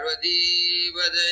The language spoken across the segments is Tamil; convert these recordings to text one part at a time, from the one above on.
பார்வதீபதை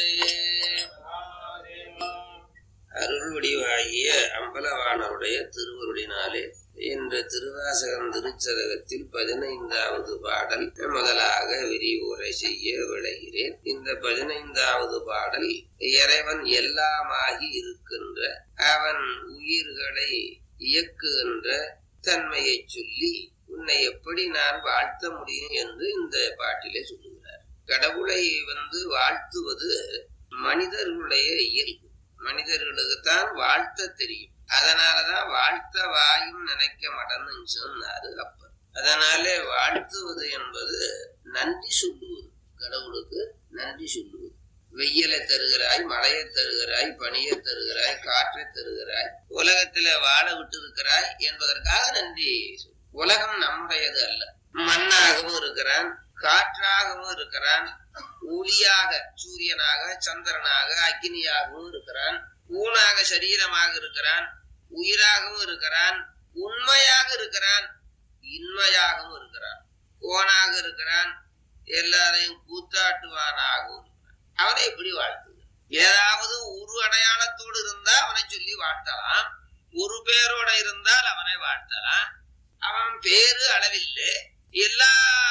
அருள் வடிவாகிய அம்பலவாணருடைய திருவருளினாலே இன்று திருவாசகம் திருச்சதகத்தில் பதினைந்தாவது பாடல் முதலாக விரிவுரை செய்ய விளைகிறேன் இந்த பதினைந்தாவது பாடல் இறைவன் எல்லாமாகி இருக்கின்ற அவன் உயிர்களை இயக்குகின்ற தன்மையை சொல்லி உன்னை எப்படி நான் வாழ்த்த முடியும் என்று இந்த பாட்டிலே சொல்லுகிறார் கடவுளை வந்து வாழ்த்துவது மனிதர்களுடைய இயல்பு மனிதர்களுக்குத்தான் வாழ்த்த தெரியும் அதனாலதான் வாழ்த்த வாயும் நினைக்க மாட்டேன்னு சொன்னாரு அப்பர் அதனாலே வாழ்த்துவது என்பது நன்றி சொல்லுவது கடவுளுக்கு நன்றி சொல்லுவது வெயிலை தருகிறாய் மழையை தருகிறாய் பனியை தருகிறாய் காற்றை தருகிறாய் உலகத்தில வாழ விட்டு இருக்கிறாய் என்பதற்காக நன்றி சொல்லு. உலகம் நம்முடையது அல்ல மண்ணாகவும் இருக்கிறான் காற்றாகவும் இருக்கிறான் ஒளியாக சூரியனாக சந்திரனாக அக்னியாகவும் இருக்கிறான் ஊனாக சரீரமாக இருக்கிறான் உயிராகவும் இருக்கிறான் உண்மையாக இருக்கிறான் இன்மையாகவும் இருக்கிறான் கோனாக இருக்கிறான் எல்லாரையும் கூத்தாட்டுவானாகவும் இருக்கிறான் அவனை எப்படி வாழ்த்துது ஏதாவது ஒரு அடையாளத்தோடு இருந்தா அவனை சொல்லி வாழ்த்தலாம் ஒரு பேரோட இருந்தால் அவனை வாழ்த்தலாம் அவன் பேரு அளவில்லை எல்லா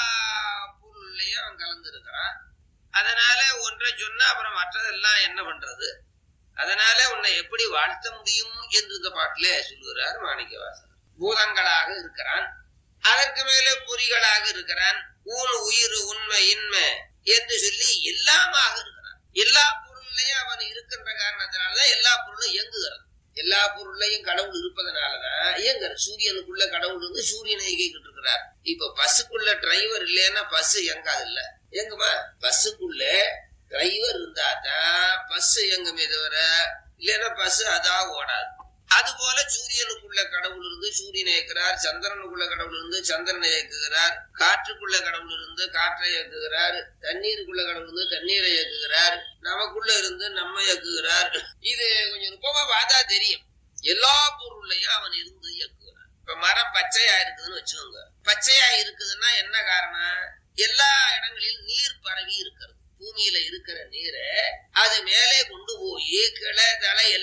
பொருள்லயும் அவன் கலந்துருக்கிறான் அதனால ஒன்றை சொன்னா அப்புறம் மற்றதெல்லாம் என்ன பண்றது அதனால உன்னை எப்படி வாழ்த்த முடியும் என்று இந்த பாட்டிலே சொல்லுகிறார் மாணிக்கவாசகர் பூதங்களாக இருக்கிறான் அதற்கு மேலே பொறிகளாக இருக்கிறான் ஊன் உயிர் உண்மை இன்மை என்று சொல்லி எல்லாமாக இருக்கிறான் எல்லா பொருள்லையும் அவன் இருக்கின்ற காரணத்தினாலதான் எல்லா பொருளும் இயங்குகிறது எல்லா பொருள்லையும் கடவுள் இருப்பதனாலதான் இயங்குற சூரியனுக்குள்ள கடவுள் இருந்து சூரியனை இயக்கிட்டு இருக்கிறார் இப்ப பஸ்ஸுக்குள்ள டிரைவர் இல்லைன்னா பஸ் இயங்காது இல்ல எங்குமா பஸ்ஸுக்குள்ள டிரைவர் இருந்தா தான் பஸ் இயங்குமே தவிர இல்லைன்னா பஸ் அதா ஓடாது அது போல சூரியனுக்குள்ள கடவுள் இருந்து சூரியனை இயக்குறார் சந்திரனுக்குள்ள கடவுள் இருந்து சந்திரனை இயக்குகிறார் காற்றுக்குள்ள கடவுள் இருந்து காற்றை இயக்குகிறார் தண்ணீருக்குள்ள கடவுள் இருந்து தண்ணீரை இயக்குகிறார் நமக்குள்ள இருந்து நம்ம இயக்குகிறார் இது கொஞ்சம் நுட்பமா பார்த்தா தெரியும் எல்லா பொருள்லையும் அவன் இருந்து இயக்குகிறான் இப்ப மரம் பச்சையா இருக்குதுன்னு வச்சுக்கோங்க பச்சையா இருக்குதுன்னா என்ன காரணம் எல்லா இடங்களிலும் நீர் பரவி இருக்கிறது பூமியில இருக்கிற நீரை அது மேலே கொண்டு போய் கிளை தலை